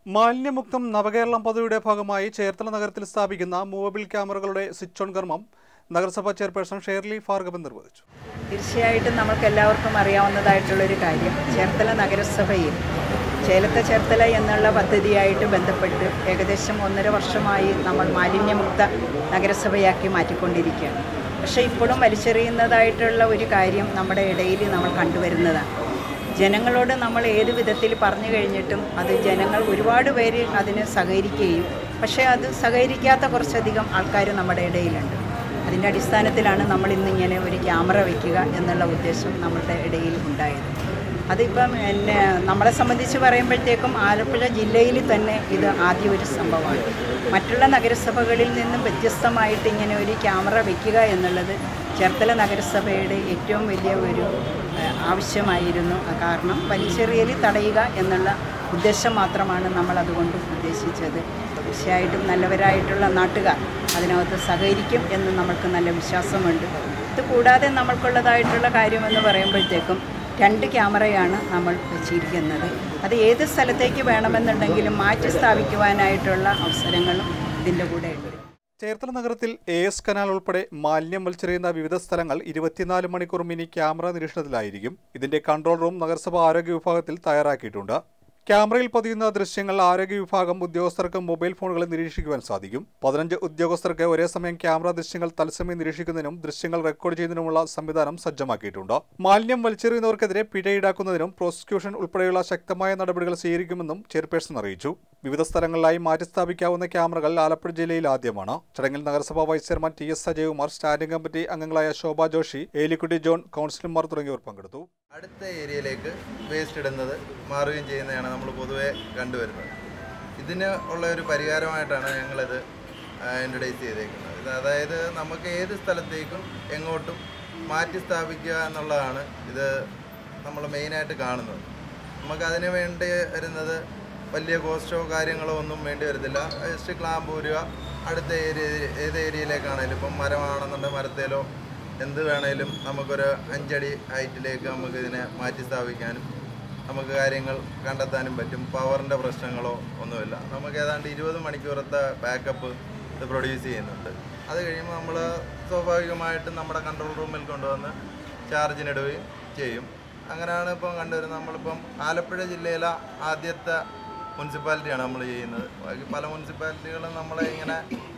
മാലിന്യമുക്തം നവകേരളം പദ്ധതിയുടെ ഭാഗമായി ചേർത്തല നഗരത്തിൽ സ്ഥാപിക്കുന്ന മൂവബിൾ ക്യാമറകളുടെ സ്വിച്ച് ഓൺ കർമ്മം നഗരസഭാ ചെയർപേഴ്സൺ ഷേർലി ഭാർഗവൻ നിർവഹിച്ചു തീർച്ചയായിട്ടും നമുക്ക് എല്ലാവർക്കും അറിയാവുന്നതായിട്ടുള്ളൊരു കാര്യം ചേർത്തല നഗരസഭയിൽ ചേലത്തെ ചേർത്തല എന്നുള്ള പദ്ധതിയായിട്ട് ബന്ധപ്പെട്ട് ഏകദേശം ഒന്നര വർഷമായി നമ്മൾ മാലിന്യമുക്ത നഗരസഭയാക്കി മാറ്റിക്കൊണ്ടിരിക്കുകയാണ് പക്ഷേ ഇപ്പോഴും വലിച്ചെറിയുന്നതായിട്ടുള്ള ഒരു കാര്യം നമ്മുടെ ഇടയിൽ നമ്മൾ കണ്ടുവരുന്നതാണ് ജനങ്ങളോട് നമ്മൾ ഏത് വിധത്തിൽ പറഞ്ഞു കഴിഞ്ഞിട്ടും അത് ജനങ്ങൾ ഒരുപാട് പേര് അതിന് സഹകരിക്കുകയും പക്ഷേ അത് സഹകരിക്കാത്ത കുറച്ചധികം ആൾക്കാർ നമ്മുടെ ഇടയിലുണ്ട് അതിൻ്റെ അടിസ്ഥാനത്തിലാണ് നമ്മൾ ഇന്നിങ്ങനെ ഒരു ക്യാമറ വയ്ക്കുക എന്നുള്ള ഉദ്ദേശം നമ്മളുടെ ഇടയിൽ ഉണ്ടായത് അതിപ്പം എന്നെ നമ്മളെ സംബന്ധിച്ച് പറയുമ്പോഴത്തേക്കും ആലപ്പുഴ ജില്ലയിൽ തന്നെ ഇത് ആദ്യ ഒരു സംഭവമാണ് മറ്റുള്ള നഗരസഭകളിൽ നിന്നും വ്യത്യസ്തമായിട്ട് ഇങ്ങനെ ഒരു ക്യാമറ വയ്ക്കുക എന്നുള്ളത് ചേർത്തല നഗരസഭയുടെ ഏറ്റവും വലിയ ഒരു ഏഹ്, ആവശ്യമായിരുന്നു കാരണം വലിച്ചെറിയൽ തടയുക എന്നുള്ള ഉദ്ദേശം മാത്രമാണ് നമ്മൾ അതുകൊണ്ട് ഉദ്ദേശിച്ചത് തീർച്ചയായിട്ടും നല്ലവരായിട്ടുള്ള നാട്ടുകാർ അതിനകത്ത് സഹകരിക്കും എന്ന് നമ്മൾക്ക് നല്ല വിശ്വാസമുണ്ട് ഇത് കൂടാതെ നമ്മൾക്കുള്ളതായിട്ടുള്ള കാര്യമെന്ന് പറയുമ്പോഴത്തേക്കും രണ്ട് ക്യാമറയാണ് നമ്മൾ വെച്ചിരിക്കുന്നത് അത് ഏത് സ്ഥലത്തേക്ക് വേണമെന്നുണ്ടെങ്കിലും മാറ്റി സ്ഥാപിക്കുവാനായിട്ടുള്ള അവസരങ്ങളും ഇതിൻ്റെ കൂടെ ഉണ്ട് ചേർത്തല നഗരത്തിൽ എ എസ് കനാൽ ഉൾപ്പെടെ മാലിന്യം വലിച്ചെറിയുന്ന വിവിധ സ്ഥലങ്ങൾ ഇരുപത്തിനാല് മണിക്കൂർ മിനി ക്യാമറ നിരീക്ഷണത്തിലായിരിക്കും ഇതിന്റെ കൺട്രോൾ റൂം നഗരസഭ ആരോഗ്യ വിഭാഗത്തിൽ തയ്യാറാക്കിയിട്ടുണ്ട് ക്യാമറയിൽ പതിയുന്ന ദൃശ്യങ്ങൾ ആരോഗ്യ വിഭാഗം ഉദ്യോഗസ്ഥർക്ക് മൊബൈൽ ഫോണുകളിൽ നിരീക്ഷിക്കുവാൻ സാധിക്കും പതിനഞ്ച് ഉദ്യോഗസ്ഥർക്ക് ഒരേ സമയം ക്യാമറ ദൃശ്യങ്ങൾ തത്സമയം നിരീക്ഷിക്കുന്നതിനും ദൃശ്യങ്ങൾ റെക്കോർഡ് ചെയ്യുന്നതിനുമുള്ള സംവിധാനം സജ്ജമാക്കിയിട്ടുണ്ട് മാലിന്യം വലിച്ചെറിയുന്നവർക്കെതിരെ പിഴ ഈടാക്കുന്നതിനും പ്രോസിക്യൂഷൻ ഉൾപ്പെടെയുള്ള ശക്തമായ നടപടികൾ സ്വീകരിക്കുമെന്നും ചെയർപേഴ്സൺ അറിയിച്ചു വിവിധ സ്ഥലങ്ങളിലായി മാറ്റിസ്ഥാപിക്കാവുന്ന ക്യാമറകൾ ആലപ്പുഴ ജില്ലയിൽ ആദ്യമാണ് ചടങ്ങിൽ നഗരസഭാ vice chairman T S Ajayakumar standing committee അംഗങ്ങളായ ശോഭ ജോഷി ഏലിക്കുട്ടി ജോൺ കൗൺസിലർമാർ തുടങ്ങിയവർ പങ്കെടുത്തു അടുത്ത ഏരിയയിലേക്ക് വേസ്റ്റ് ഇടുന്നത് മാറുകയും ചെയ്യുന്നതാണ് നമ്മൾ പൊതുവെ കണ്ടുവരുന്നത് ഇതിന് ഉള്ള ഒരു പരിഹാരമായിട്ടാണ് ഞങ്ങളിത് ഇൻട്രൊഡ്യൂസ് ചെയ്തേക്കുന്നത് ഇത് അതായത് നമുക്ക് ഏത് സ്ഥലത്തേക്കും എങ്ങോട്ടും മാറ്റി സ്ഥാപിക്കുക എന്നുള്ളതാണ് ഇത് നമ്മൾ മെയിനായിട്ട് കാണുന്നത് നമുക്ക് അതിന് വേണ്ടി വരുന്നത് വലിയ കോസ്റ്റോ കാര്യങ്ങളോ ഒന്നും വേണ്ടി വരത്തില്ല ജസ്റ്റ് ക്ലാമ്പ് ഊരുക അടുത്ത ഏരിയ ഏത് ഏരിയയിലേക്കാണേലും ഇപ്പം മരമാണെന്നുണ്ടെങ്കിൽ മരത്തേലോ എന്ത് വേണേലും നമുക്കൊരു അഞ്ചടി ഹൈറ്റിലേക്ക് നമുക്ക് ഇതിനെ മാറ്റി സ്ഥാപിക്കാനും നമുക്ക് കാര്യങ്ങൾ കണ്ടെത്താനും പറ്റും പവറിൻ്റെ പ്രശ്നങ്ങളോ ഒന്നുമില്ല നമുക്ക് ഏതാണ്ട് ഇരുപത് മണിക്കൂറത്തെ ബാക്കപ്പ് ഇത് പ്രൊഡ്യൂസ് ചെയ്യുന്നുണ്ട് അത് കഴിയുമ്പോൾ നമ്മൾ സ്വാഭാവികമായിട്ടും നമ്മുടെ കൺട്രോൾ റൂമിൽ കൊണ്ടുവന്ന് ചാർജിനിടുകയും ചെയ്യും അങ്ങനെയാണ് ഇപ്പം കണ്ടുവരുന്നത് നമ്മളിപ്പം ആലപ്പുഴ ജില്ലയിലെ ആദ്യത്തെ മുനിസിപ്പാലിറ്റിയാണ് നമ്മൾ ചെയ്യുന്നത് ബാക്കി പല മുനിസിപ്പാലിറ്റികളും നമ്മളെ ഇങ്ങനെ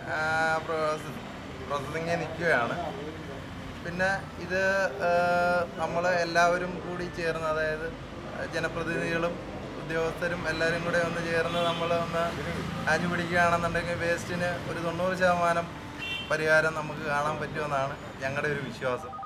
പ്രോസസ്സിങ്ങിൽ നിൽക്കുകയാണ് പിന്നെ ഇത് നമ്മൾ എല്ലാവരും കൂടി ചേർന്ന് അതായത് ജനപ്രതിനിധികളും ഉദ്യോഗസ്ഥരും എല്ലാവരും കൂടെ ഒന്ന് ചേർന്ന് നമ്മൾ ഒന്ന് ആഞ്ഞു പിടിക്കുകയാണെന്നുണ്ടെങ്കിൽ വേസ്റ്റിന് ഒരു തൊണ്ണൂറ് ശതമാനം പരിഹാരം നമുക്ക് കാണാൻ പറ്റുമെന്നാണ് ഞങ്ങളുടെ ഒരു വിശ്വാസം